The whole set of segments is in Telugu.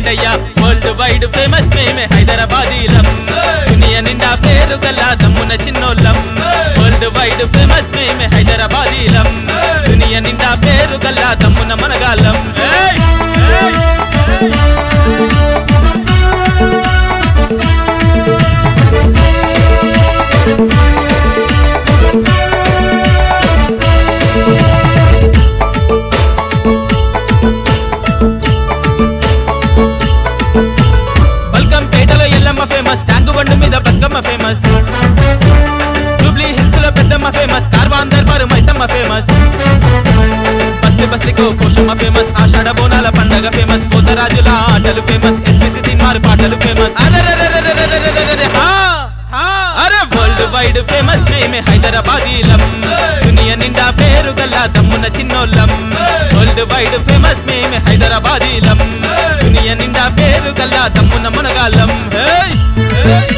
ఏంటయ్యా వరల్డ్ వైడ్ ఫేమస్ మేమే హైదరాబాదీలం దునియా నిండా పేరు గల దమ్మున చిన్నోళ్ళం వరల్డ్ వైడ్ ఫేమస్ మేమే హైదరాబాదీలం దునియా నిండా పేరు గల దమ్మున మనగాళ్ళం ఏయ్! ఏయ్! ఏయ్! బల్కం పేటలో ఎల్లమ్మ ఫేమస్ ట్యాంకు బండు మీద బతుకమ్మ ఫేమస్ జూబ్లీ హిల్స్ లో పెద్దమ్మ ఫేమస్ కార్వాన్ దర్బారు మైసమ్మ ఫేమస్ బస్తి బస్తికో కోశమ్మ ఫేమస్ ఆషాఢ బోనాల పండగ ఫేమస్ పోతరాజుల ఆటలు ఫేమస్ ఎస్విసి తిన్మారు పాటలు ఫేమస్ అరే వరల్డ్ వైడ్ ఫేమస్ మేమే హైదరాబాదీలం దునియా నిండా పేరు గల దమ్మున చిన్నోళ్ళం వరల్డ్ వైడ్ ఫేమస్ మేమే హైదరాబాదీలం దునియా నిండా పేరు గల దమ్మున మునగాళ్ళం హేయ్! హేయ్!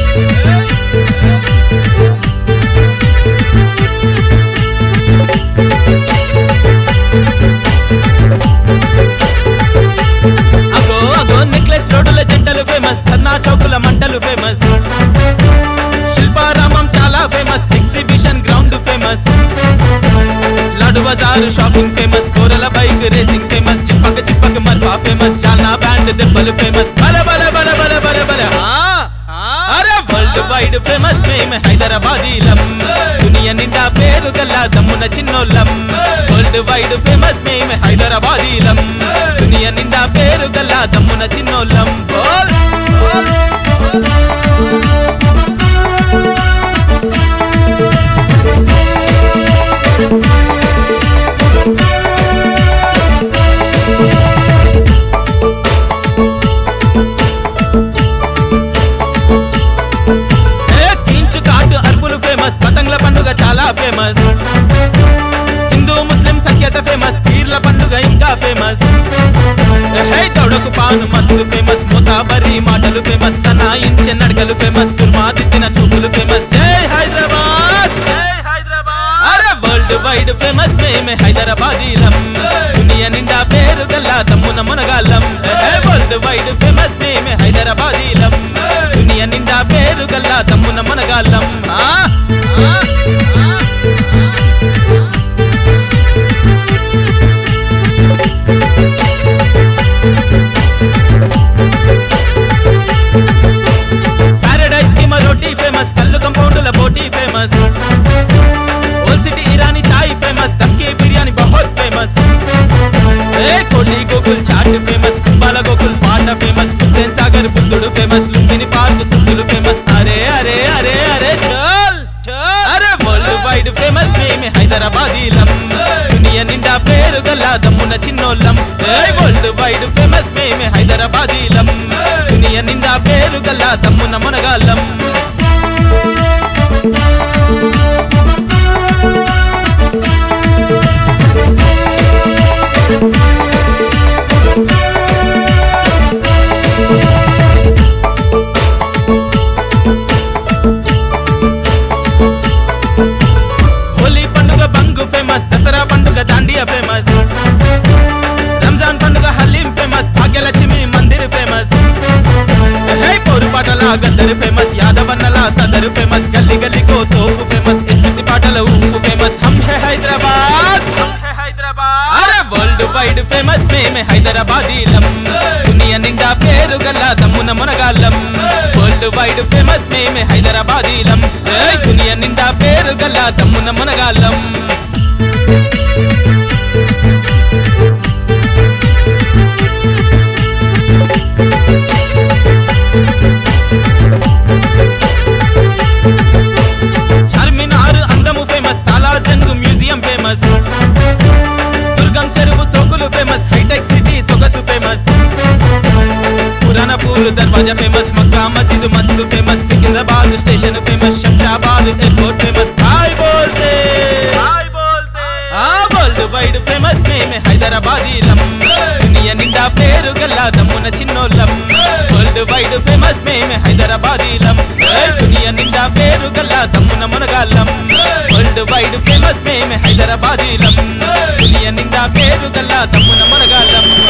అగో అగో నెక్లెస్ రోడ్డుల జంటలు ఫేమస్ ధర్నా చౌకుల మంటలు ఫేమస్ శిల్పారామం చాలా famous exhibition ground famous Lad Bazaar shopping famous కోరల బైక్ రేసింగ్ ఫేమస్ చిప్పక చిప్పక మర్ఫా ఫేమస్ చాల్నా బ్యాండ్ దెబ్బలు ఫేమస్ బల బల బల బల బల బల ఆ, ఆ. అరే వరల్డ్ వైడ్ ఫేమస్ మేము హైదరాబాదీలం దునియా నిండా పేరు గల్ల దమ్మున చిన్నోళ్ళం వరల్డ్ వైడ్ ఫేమస్ మేము హైదరాబాదీలం దునియా నిండా పేరు గల్ల దమ్మున చిన్నోళ్ళం బోల్ బోల్ ఏ కీంచు కాటు అర్పులు ఫేమస్ పతంగ్ల పండుగ చాలా ఫేమస్ హిందూ ముస్లిం సఖ్యత ఫేమస్ పీర్ల పండుగ ఇంకా ఫేమస్ హే తొడకు పాను మస్తు ఫేమస్ ముతాబరి మాటలు ఫేమస్ తనాయించే నడకలు ఫేమస్ సుర్మా దిద్దిన చూపులు ఫేమస్ జై హైదరాబాద్ జై హైదరాబాద్ అరే వరల్డ్ వైడ్ ఫేమస్ మేమే హైదరాబాదీలం దునియా నిండా పేరు గల్లా తమ్మున మునగాళ్ళం వరల్డ్ వైడ్ ఫేమస్ మేమే హైదరాబాదీలం దునియా నిండా పేరు గల్లా తమ్మున మునగాళ్ళం ఆ ఆ, ఆ. పారడైస్ కి రోటీ ఫేమస్ కల్లు కంపౌండుల బోటీ ఫేమస్ ఓల్ సిటీ ఇరానీ చాయ్ ఫేమస్ దమ్కి బిర్యానీ బహుత్ ఫేమస్ ఏ కోటి గోకుల్ చాట్ ఫేమస్ కుంబాల గోకుల్ పాట ఫేమస్ హుస్సేన్ సాగర్ బుద్ధుడు ఫేమస్ లుంబిని పార్క్ సుద్దులు ఫేమస్ అరే అరే అరే అరే చల్ చల్ అరే వరల్డ్ వైడ్ ఫేమస్ మేమే హైదరాబాదీలం దునియా నిండా పేరు గల్ల దమ్మున చిన్నోళ్ళం ఏ వరల్డ్ వైడ్ ఫేమస్ మేమే హైదరాబాదీలం దునియా నిండా పేరు గల్ల దమ్మున మునగాళ్ళం హోలీ పండుగ బంగు ఫేమస్ దసరా పండుగ దాండియా ఫేమస్ రంజాన్ పండుగ హలీం ఫేమస్ భాగ్యలక్ష్మి మందిర్ ఫేమస్ హే పౌరుపాటల గద్దరు ఫేమస్ యాదవన్నల సదరు ఫేమస్ గల్లీ గల్లీకో తోపు ఫేమస్ ఎస్పిసి పాటల ఊపు ఫేమస్ హమ్ హే హైదరాబాద్ హమ్ హే హైదరాబాద్ అరే వరల్డ్ వైడ్ ఫేమస్ మేమే హైదరాబాదీలం దునియా నిండా పేరు గల్ల దమ్మున మునగాళ్ళం వరల్డ్ వైడ్ ఫేమస్ మేమే హైదరాబాదీలం ఏయ్ దునియా నిండా పేరు గల్ల దమ్మున మునగాళ్ళం చార్మినార్ అందము famous Salarjung museum famous Durgam Cheruvu సోకులు ఫేమస్ హైటెక్ సిటీ సొగసు ఫేమస్ పురాణపూర్ దర్వాజా ఫేమస్ మక్కా మసీద్ మస్తు famous Secunderabad station famous Shamshabad airport famous బాయ్ బోల్తే బాయ్ బోల్తే ఆ వరల్డ్ వైడ్ ఫేమస్ మేమే హైదరాబాదీలం దునియా నిండా పేరు గల్లా దమ్మున చిన్నోళ్ళం వరల్డ్ వైడ్ ఫేమస్ మేమే హైదరాబాదీలం ఏయ్ దునియా నిండా పేరు గల్లా దమ్మున మునగాళ్ళం వరల్డ్ వైడ్ ఫేమస్ మేమే హైదరాబాదీలం దునియా నిండా పేరు గల్లా దమ్మున మునగాళ్ళం